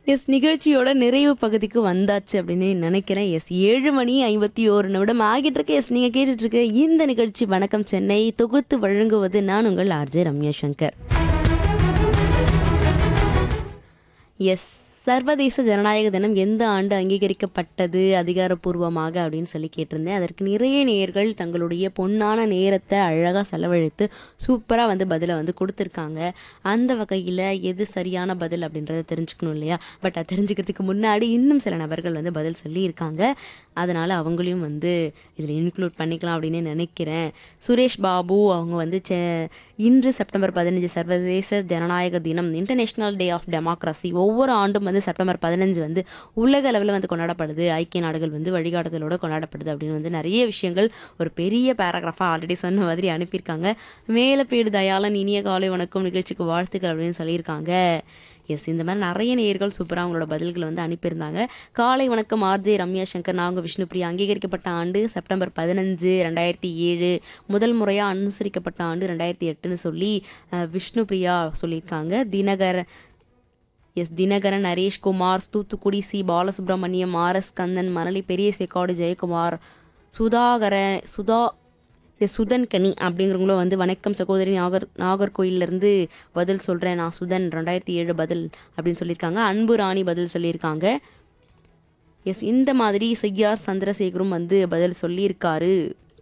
S நிகழ்ச்சியோட நிறைவு பகுதிக்கு வந்தாச்சு அப்படின்னு நினைக்கிறேன் எஸ் ஏழு மணி ஐம்பத்தி ஓரு நிமிடம் ஆகிட்டு இருக்கு எஸ் நீங்கள் கேட்டுட்டு இருக்க இந்த நிகழ்ச்சி வணக்கம் சென்னை தொகுத்து வழங்குவது நான் உங்கள் ஆர்ஜே ரம்யா சங்கர் எஸ் சர்வதேச ஜனநாயக தினம் எந்த ஆண்டு அங்கீகரிக்கப்பட்டது அதிகாரப்பூர்வமாக அப்படின்னு சொல்லி கேட்டிருந்தேன் அதற்கு நிறைய நேயர்கள் தங்களுடைய பொன்னான நேரத்தை அழகாக செலவழித்து சூப்பராக வந்து பதிலை வந்து கொடுத்துருக்காங்க அந்த வகையில் எது சரியான பதில் அப்படின்றத தெரிஞ்சுக்கணும் இல்லையா பட் அது தெரிஞ்சுக்கிறதுக்கு முன்னாடி இன்னும் சில நபர்கள் வந்து பதில் சொல்லியிருக்காங்க அதனால் அவங்களையும் வந்து இதில் இன்க்ளூட் பண்ணிக்கலாம் அப்படின்னு நினைக்கிறேன் சுரேஷ் பாபு அவங்க வந்து செ இன்று செப்டம்பர் பதினஞ்சு சர்வதேச ஜனநாயக தினம் இன்டர்நேஷ்னல் டே ஆஃப் டெமோக்ரஸி ஒவ்வொரு ஆண்டும் வந்து செப்டம்பர் பதினஞ்சு வந்து உலக அளவில் வந்து கொண்டாடப்படுது ஐக்கிய நாடுகள் வந்து வழிகாட்டுதலோட கொண்டாடப்படுது அப்படின்னு வந்து நிறைய விஷயங்கள் ஒரு பெரிய பேராகிராஃபாக ஆல்ரெடி சொன்ன மாதிரி அனுப்பியிருக்காங்க மேலப்பேடு தயாளன் இனிய காலை வணக்கம் நிகழ்ச்சிக்கு வாழ்த்துக்கள் அப்படின்னு சொல்லியிருக்காங்க எஸ் இந்த மாதிரி நிறைய நேயர்கள் சூப்பராக அவங்களோட பதில்களை வந்து அனுப்பியிருந்தாங்க காலை வணக்கம் ஆர்ஜே ரம்யா சங்கர் நாங்கள் விஷ்ணுபிரியா அங்கீகரிக்கப்பட்ட ஆண்டு செப்டம்பர் பதினஞ்சு ரெண்டாயிரத்தி ஏழு முதல் முறையாக அனுசரிக்கப்பட்ட ஆண்டு ரெண்டாயிரத்தி எட்டுன்னு சொல்லி அஹ், விஷ்ணுபிரியா சொல்லியிருக்காங்க Dinakara S Dinakaran Nareshkumar Thoothukudi C Balasubramaniam R S Kandhan Manali பெரிய சேக்காடு ஜெயக்குமார் சுதாகர சுதா எஸ் சுதன் கனி அப்படிங்கிறவங்களும் வந்து வணக்கம் சகோதரி நாகர் நாகர்கோயிலேருந்து பதில் சொல்கிறேன் நான் சுதன் ரெண்டாயிரத்தி ஏழு பதில் அப்படின்னு சொல்லியிருக்காங்க அன்பு ராணி பதில் சொல்லியிருக்காங்க எஸ் இந்த மாதிரி செய்யார் சந்திரசேகரும் வந்து பதில் சொல்லியிருக்காரு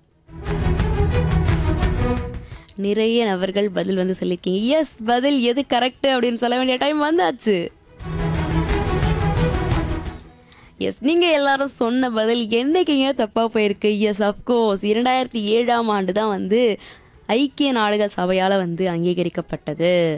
நிறைய நபர்கள் பதில் வந்து சொல்லியிருக்கீங்க எஸ் பதில் எது கரெக்ட் அப்படின்னு சொல்ல வேண்டிய டைம் வந்தாச்சு எஸ் நீங்க எல்லாரும் சொன்ன பதில் என்னைக்குங்க தப்பா போயிருக்கு எஸ் அஃப்கோர்ஸ் இரண்டாயிரத்தி ஏழாம் ஆண்டு தான் வந்து ஐக்கிய நாடுகள் சபையால் வந்து அங்கீகரிக்கப்பட்டது